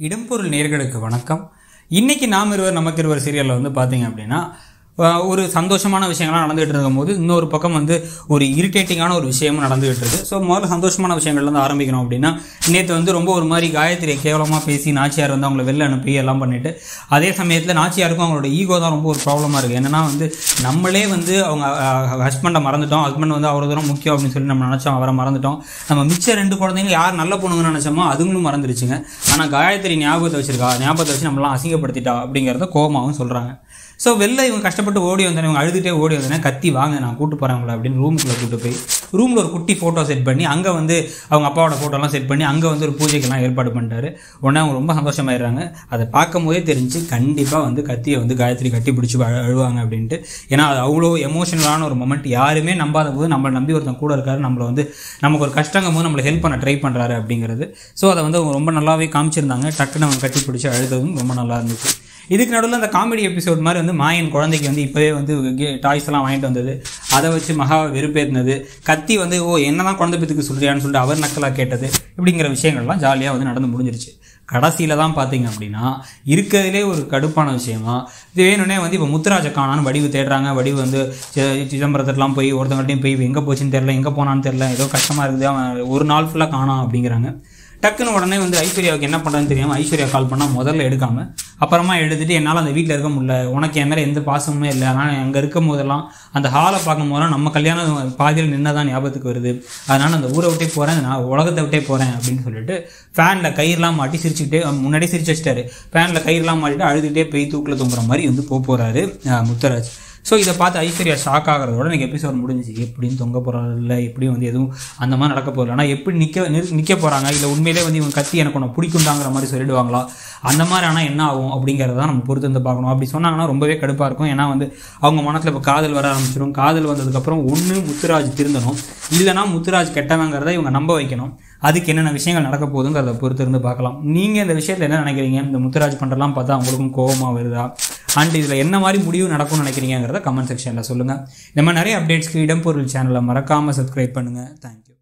இடம்பொருள் நேர்களுக்கு வணக்கம் இன்னைக்கு நாம் இருவர் நமக்கு இருவர் சீரியலில் வந்து பார்த்தீங்க அப்படின்னா அஹ், ஒரு சந்தோஷமான விஷயங்கள்லாம் நடந்துகிட்டு இருக்கும்போது இன்னொரு பக்கம் வந்து ஒரு இரிட்டேட்டிங்கான ஒரு விஷயமும் நடந்துகிட்டு இருக்கு ஸோ முதல்ல சந்தோஷமான விஷயங்கள்லேருந்து ஆரம்பிக்கணும் அப்படின்னா நேற்று வந்து ரொம்ப ஒரு மாதிரி காயத்ரியை கேவலமாக பேசி நாச்சியார் வந்து அவங்கள வெளில அனுப்பி எல்லாம் பண்ணிட்டு அதே சமயத்தில் நாச்சியாருக்கும் அவங்களோட ஈகோ தான் ரொம்ப ஒரு ப்ராப்ளமாக இருக்குது என்னன்னா வந்து நம்மளே வந்து அவங்க ஹஸ்பண்டை மறந்துட்டோம் ஹஸ்பண்ட் வந்து அவ்வளோ தூரம் முக்கியம் அப்படின்னு சொல்லி நம்ம நினச்சோம் அவரை மறந்துட்டோம் நம்ம மிச்ச ரெண்டு குழந்தைங்க யார் நல்ல பொண்ணுங்கன்னு நினச்சோமோ அதுங்களும் மறந்துருச்சுங்க ஆனால் காயத்ரி ஞாபகத்தை வச்சிருக்கா ஞாபகத்தை வச்சு நம்மளாம் அசிங்கப்படுத்திட்டா அப்படிங்கிறத கோமாவும் சொல்கிறாங்க ஸோ வெளில இவங்க கஷ்டப்பட்டு ஓடி வந்தோடனே இவங்க அழுதுகிட்டே ஓடி வந்தோடனே கத்தி வாங்க நான் கூட்டு போகிறேன் உங்களை அப்படின்னு ரூமுக்குள்ளே கூட்டு போய் ரூமில் ஒரு குட்டி ஃபோட்டோ செட் பண்ணி அங்கே வந்து அவங்க அப்பாவோட ஃபோட்டோலாம் செட் பண்ணி அங்கே வந்து ஒரு பூஜைக்கெல்லாம் ஏற்பாடு பண்ணிட்டாரு உடனே அவங்க ரொம்ப சந்தோஷமாயிடுறாங்க அதை பார்க்கும் போதே தெரிஞ்சு கண்டிப்பாக வந்து கத்தியை வந்து காயத்ரி கட்டி பிடிச்சி அழ- அழுவாங்க அப்படின்ட்டு ஏன்னா அது அவ்வளோ எமோஷனலான ஒரு மொமெண்ட் யாருமே நம்பாத போது நம்மளை நம்பி ஒருத்தன் கூட இருக்காரு நம்மளை வந்து நமக்கு ஒரு கஷ்டங்கும் போது நம்மளை ஹெல்ப் பண்ண ட்ரை பண்ணுறாரு அப்படிங்கிறது ஸோ அதை வந்து அவங்க ரொம்ப நல்லாவே காமிச்சிருந்தாங்க டக்குன்னு அவங்க கட்டி பிடிச்சி அழுததும் ரொம்ப நல்லா இருந்துச்சு இதுக்கு நடுவில் அந்த காமெடி எபிசோட் மாதிரி வந்து மாயன் குழந்தைக்கு வந்து இப்போவே வந்து டாய்ஸ் எல்லாம் வாங்கிட்டு வந்தது அதை வச்சு மகாவை வெறுப்பேறினது கத்தி வந்து ஓ என்னதான் குழந்தை பெற்றுக்கு சொல்றியான்னு சொல்லிட்டு அவர் நக்கலாக கேட்டது இப்படிங்கிற விஷயங்கள்லாம் ஜாலியாக வந்து நடந்து முடிஞ்சிருச்சு கடைசியில் தான் பார்த்தீங்க அப்படின்னா இருக்கிறதுலே ஒரு கடுப்பான விஷயமா இது வேணும்னே வந்து இப்போ முத்துராஜ காணான்னு வடிவு தேடுறாங்க வடிவு வந்து சி- சிதம்பரத்துலாம் போய் ஒருத்தவங்கள்ட்டையும் போய் எங்கே போச்சுன்னு தெரில எங்கே போனான்னு தெரில ஏதோ கஷ்டமாக இருக்குது அவன் ஒரு நாள் ஃபுல்லாக காணாம் அப்படிங்கிறாங்க டக்குன்னு உடனே வந்து ஐஸ்வர்யாவுக்கு என்ன பண்ணுறதுன்னு தெரியாமல் ஐஸ்வர்யா கால் பண்ணால் முதல்ல எடுக்காம அப்புறமா எடுத்துட்டு என்னால் அந்த வீட்டில் இருக்க முடியல உனக்கு என் மேலே எந்த பாசமுமே இல்லை ஆனால் அங்கே இருக்கும் போதெல்லாம் அந்த ஹாலை பார்க்கும் போதெல்லாம் நம்ம கல்யாணம் பாதியில் நின்னதான் ஞாபகத்துக்கு வருது அதனால் அந்த ஊரை விட்டே போகிறேன் நான் உலகத்தை விட்டே போகிறேன் அப்படின்னு சொல்லிட்டு ஃபேனில் கயிறுலாம் மாட்டி சிரிச்சுக்கிட்டே முன்னாடி சிரிச்சு வச்சிட்டாரு ஃபேனில் கயிறுலாம் மாட்டிட்டு அழுதுகிட்டே போய் தூக்கில் தொங்குற மாதிரி வந்து போக போகிறாரு முத்தராஜ் ஸோ இதை பார்த்து ஐஸ்வர்யா ஷாக் ஆகிறதோட எனக்கு எபிசோட் முடிஞ்சுச்சு எப்படியும் தொங்க போகிறாரு இல்லை எப்படியும் வந்து எதுவும் அந்த மாதிரி நடக்க போகல ஆனால் எப்படி நிற்க நிற்க போகிறாங்க இல்லை உண்மையிலே வந்து இவங்க கத்தி எனக்கு ஒன்று பிடிக்குண்டாங்கிற மாதிரி சொல்லிடுவாங்களா அந்த மாதிரி ஆனால் என்ன ஆகும் அப்படிங்கிறத நம்ம பொறுத்து வந்து பார்க்கணும் அப்படி சொன்னாங்கன்னா ரொம்பவே கடுப்பாக இருக்கும் ஏன்னா வந்து அவங்க மனசில் இப்போ காதல் வர ஆரம்பிச்சிடும் காதல் வந்ததுக்கப்புறம் ஒன்று முத்துராஜ் திருந்தணும் இல்லைனா முத்துராஜ் கெட்டவங்கிறத இவங்க நம்ப வைக்கணும் அதுக்கு என்னென்ன விஷயங்கள் நடக்க போகுதுங்கிறத பொறுத்து இருந்து பார்க்கலாம் நீங்கள் இந்த விஷயத்தில் என்ன நினைக்கிறீங்க இந்த முத்துராஜ் பண்ணுறலாம் பார்த்தா அவங்களுக்கும் கோபமாக வருதா அண்ட் இதில் என்ன மாதிரி முடிவு நடக்கும்னு நினைக்கிறீங்கிறத கமெண்ட் செக்ஷனில் சொல்லுங்கள் இந்த மாதிரி நிறைய அப்டேட்ஸ்க்கு இடம்பொருள் சேனலை மறக்காமல் சப்ஸ்கிரைப் பண்ணுங்கள் தேங்க்யூ